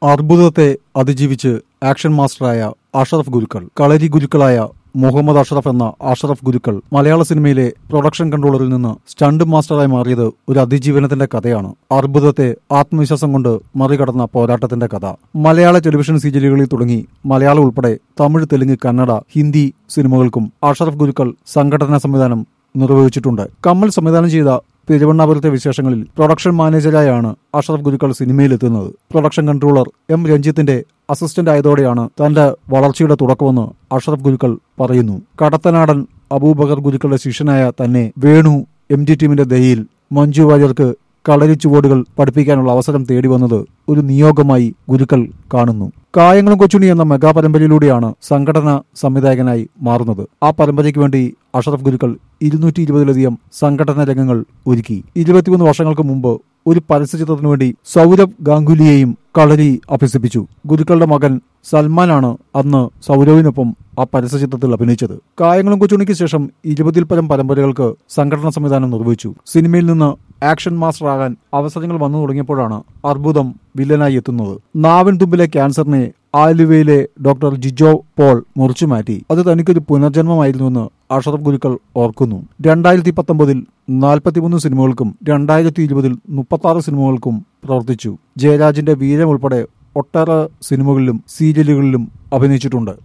അർബുദത്തെ അതിജീവിച്ച് ആക്ഷൻ മാസ്റ്ററായ അഷറഫ് ഗുരുക്കൾ കളരി ഗുരുക്കളായ മുഹമ്മദ് അഷറഫ് എന്ന അഷറഫ് ഗുരുക്കൾ മലയാള സിനിമയിലെ പ്രൊഡക്ഷൻ കൺട്രോളറിൽ നിന്ന് സ്റ്റണ്ട് മാസ്റ്ററായി മാറിയത് ഒരു അതിജീവനത്തിന്റെ കഥയാണ് അർബുദത്തെ ആത്മവിശ്വാസം കൊണ്ട് മറികടന്ന പോരാട്ടത്തിന്റെ കഥ മലയാള ടെലിവിഷൻ സീരിയലുകളിൽ തുടങ്ങി മലയാളം ഉൾപ്പെടെ തമിഴ് തെലുങ്ക് കന്നഡ ഹിന്ദി സിനിമകൾക്കും അഷറഫ് ഗുരുക്കൾ സംഘടനാ സംവിധാനം നിർവഹിച്ചിട്ടുണ്ട് കമൽ സംവിധാനം ചെയ്ത തിരുവണ്ണാപുരത്തെ വിശേഷങ്ങളിൽ പ്രൊഡക്ഷൻ മാനേജരായാണ് അഷറഫ് ഗുരുക്കൾ സിനിമയിലെത്തുന്നത് പ്രൊഡക്ഷൻ കൺട്രോളർ എം രഞ്ജിത്തിന്റെ അസിസ്റ്റന്റ് ആയതോടെയാണ് തന്റെ വളർച്ചയുടെ തുടക്കമെന്ന് അഷറഫ് ഗുരുക്കൾ പറയുന്നു കടത്തനാടൻ അബൂബക്കർ ഗുരുക്കളുടെ ശിഷ്യനായ തന്നെ വേണു എം ജി ടീമിന്റെ ദയയിൽ മഞ്ജു വാര്യർക്ക് കളരി ചുവടുകൾ പഠിപ്പിക്കാനുള്ള അവസരം തേടി വന്നത് ഒരു നിയോഗമായി ഗുരുക്കൾ കാണുന്നു കായങ്ങളും കൊച്ചുണി എന്ന മെഗാ പരമ്പരയിലൂടെയാണ് സംഘടന സംവിധായകനായി മാറുന്നത് ആ പരമ്പരയ്ക്ക് വേണ്ടി അഷറഫ് ഗുരുക്കൾ ഇരുന്നൂറ്റി ഇരുപതിലധികം സംഘടനാ രംഗങ്ങൾ ഒരുക്കി ഇരുപത്തിമൂന്ന് വർഷങ്ങൾക്ക് മുമ്പ് ഒരു പരസ്യചിത്രത്തിനു വേണ്ടി സൗരഭ് ഗാംഗുലിയെയും കളരി അഭ്യസിപ്പിച്ചു ഗുരുക്കളുടെ മകൻ സൽമാനാണ് അന്ന് സൗരവിനൊപ്പം ആ പരസ്യചിത്രത്തിൽ അഭിനയിച്ചത് കായങ്ങളും കൊച്ചുണിക്ക് ശേഷം ഇരുപതിൽ പരം പരമ്പരകൾക്ക് സംഘടനാ സംവിധാനം നിർവഹിച്ചു സിനിമയിൽ നിന്ന് ആക്ഷൻ മാസ്റ്റർ ആകാൻ അവസരങ്ങൾ വന്നു തുടങ്ങിയപ്പോഴാണ് അർബുദം വില്ലനായി എത്തുന്നത് നാവിൻ തുമ്പിലെ ക്യാൻസറിനെ ആലുവയിലെ ഡോക്ടർ ജിജോ പോൾ മുറിച്ചു മാറ്റി അത് തനിക്കൊരു പുനർജന്മമായിരുന്നുവെന്ന് അഷറഫ് ഗുരുക്കൾ ഓർക്കുന്നു രണ്ടായിരത്തി പത്തൊമ്പതിൽ നാൽപ്പത്തിമൂന്ന് സിനിമകൾക്കും രണ്ടായിരത്തി ഇരുപതിൽ മുപ്പത്തി ആറ് സിനിമകൾക്കും പ്രവർത്തിച്ചു ജയരാജിന്റെ വീരം ഉൾപ്പെടെ ഒട്ടേറെ സിനിമകളിലും സീരിയലുകളിലും അഭിനയിച്ചിട്ടുണ്ട്